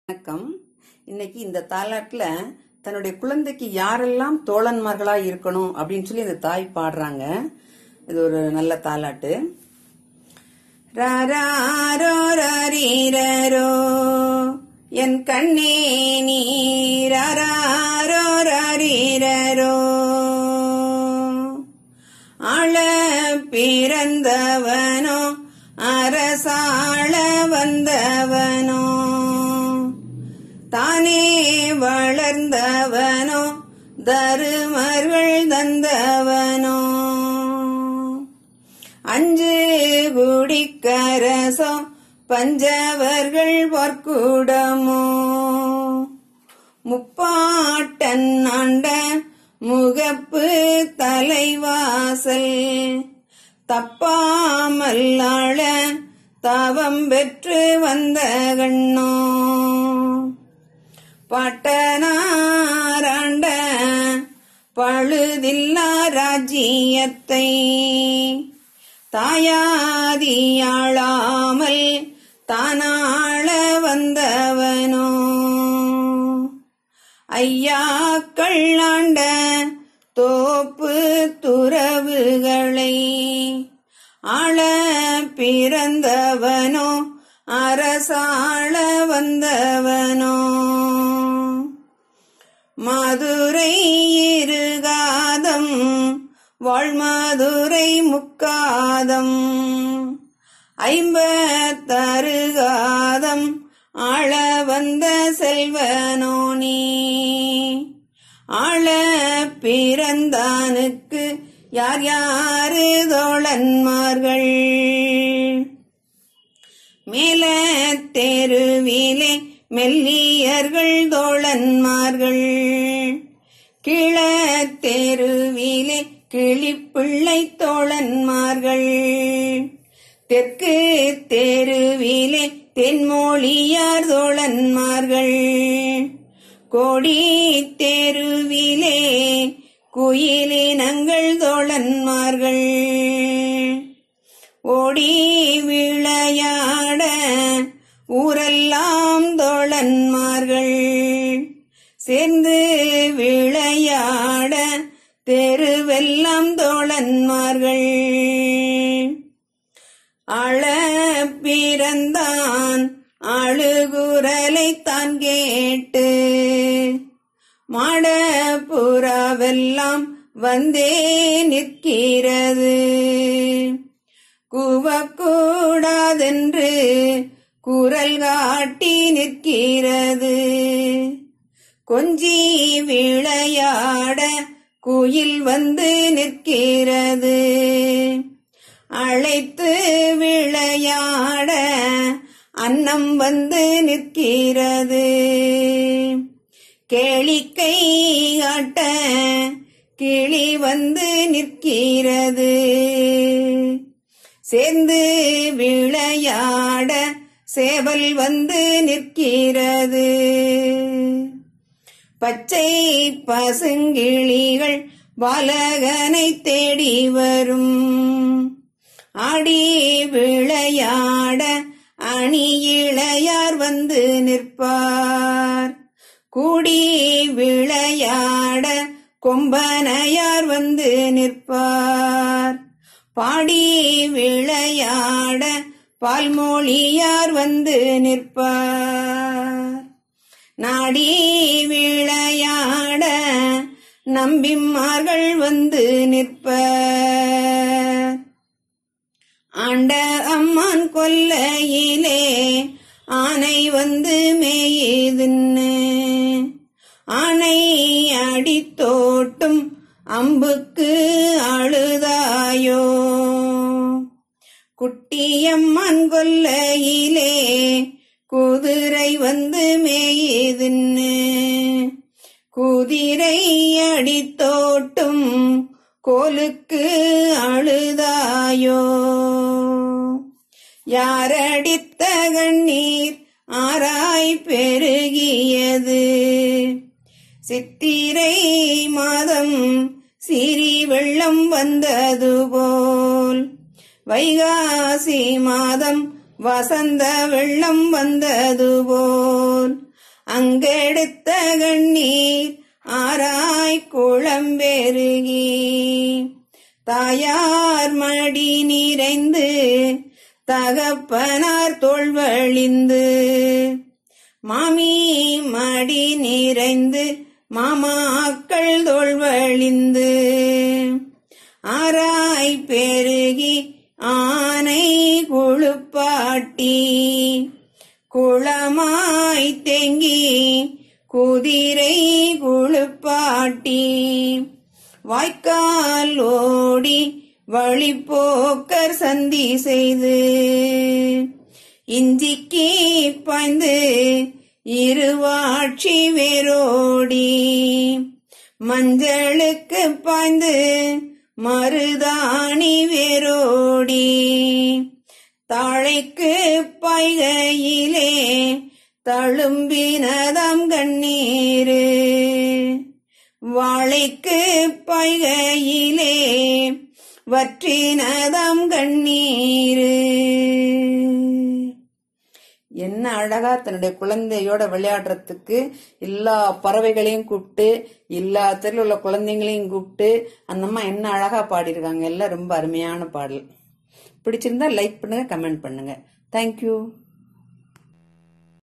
வணக்கம் இன்னைக்கு இந்த தாலாட்டுல தன்னுடைய குழந்தைக்கு யாரெல்லாம் தோழன்மார்களா இருக்கணும் அப்படின்னு சொல்லி இந்த தாய் பாடுறாங்க இது ஒரு நல்ல தாலாட்டு ராரோ ரீரோ என் கண்ணே நீ ராரோ ரீரோ ஆள பிறந்தவனோ அரசாள வந்தவனோ தானே வளர்ந்தவனோ தருமர்கள் தந்தவனோ அஞ்சு குடிக்கரசோ பஞ்சவர்கள் பொற்குடமோ முப்பாட்டன் ஆண்ட முகப்பு தலைவாசல் தப்பாமல் ஆள தவம் பெற்று வந்த கண்ணோ பட்டனாராண்ட பழுதில்லா ராஜ்யத்தை தாயாதியாளாமல் தானாள வந்தவனோ ஐயாக்கள் ஆண்ட தோப்பு துறவுகளை ஆள பிறந்தவனோ அரசாள வந்தவனோ மதுரை இருகாதம் வாழ்மதுரை முக்காதம் ஐம்பத்தருகாதம் ஆள வந்த செல்வனோ நீ ஆள பிறந்தானுக்கு யார் யாரு தோழன்மார்கள் மேல தெருவிலே மெல்லியர்கள் தோழன்மார்கள் கிழ தெருவிலே கிளிப்பிள்ளை தோழன்மார்கள் தெற்கு தெருவிலே தென்மொழியார் தோழன்மார்கள் கோடி தெருவிலே குயிலினங்கள் தோழன்மார்கள் ஓடி விளையாட ஊரெல்லாம் தோழன்மார்கள் சேர்ந்து விளையாட தெருவெல்லாம் தோழன்மார்கள் அழ பிறந்தான் அழுகுரலை தான் கேட்டு மாடப்புறாவெல்லாம் வந்தே நிற்கிறது கூவக்கூடாதென்று குரல் காட்டி நிற்கிறது கொஞ்சி விளையாட குயில் வந்து நிற்கிறது அழைத்து விளையாட அன்னம் வந்து நிற்கிறது கேளிக்கை ஆட்ட கிளி வந்து நிற்கிறது சேர்ந்து விளையாட சேவல் வந்து நிற்கிறது பச்சை பசுங்கிளிகள் பாலகனை தேடி வரும் ஆடி விளையாட அணி இளையார் வந்து நிற்பார் கூடி விளையாட கொம்பனையார் வந்து நிற்பார் பாடி விளையாட பால்மொழியார் வந்து நிற்பார் நாடி விளையாட நம்பிமார்கள் வந்து நிற்பர் ஆண்ட அம்மான் கொல்லையிலே ஆனை வந்து மேயுதுன்னு ஆனை அடித்தோட்டும் அம்புக்கு அழுதாயோ குட்டியம்மன் கொல்லையிலே குதிரை வந்து மேயுதுன்னு குதிரை அடித்தோட்டும் கோலுக்கு அழுதாயோ யாரடித்த கண்ணீர் ஆராய் பெருகியது சித்திரை மாதம் சிறி வெள்ளம் வந்தது போல் வைகாசி மாதம் வசந்த வெள்ளம் வந்தது போல் அங்கெடுத்த கண்ணீர் ஆராய் குளம்பெருகி தாயார் மடி நிறைந்து தகப்பனார் தோல்வழிந்து மாமி மடி நிறைந்து மாமாக்கள் தோல்வழிந்து ஆராய் பெருகி ஆனை குழுப்பாட்டி குளமாய் தெங்கி குதிரை குழுப்பாட்டி வாய்க்கால் ஓடி வழிப்போக்கர் சந்தி செய்து இஞ்சிக்கு பாய்ந்து இருவாட்சி வேரோடி மஞ்சளுக்கு பாய்ந்து மருதாணி வேரோடி தாழைக்கு பாய்கையிலே தழும்பினதாம் கண்ணீரு வாழைக்கு பாய்கையிலே வற்றினதாம் கண்ணீரு என்ன அழகா தன்னுடைய குழந்தையோட விளையாடுறதுக்கு எல்லா பறவைகளையும் கூப்பிட்டு எல்லா தெருவில் உள்ள குழந்தைங்களையும் கூப்பிட்டு அந்த அம்மா என்ன அழகா பாடியிருக்காங்க எல்லாம் ரொம்ப அருமையான பாடல் பிடிச்சிருந்தா லைக் பண்ணுங்க கமெண்ட் பண்ணுங்க தேங்க்யூ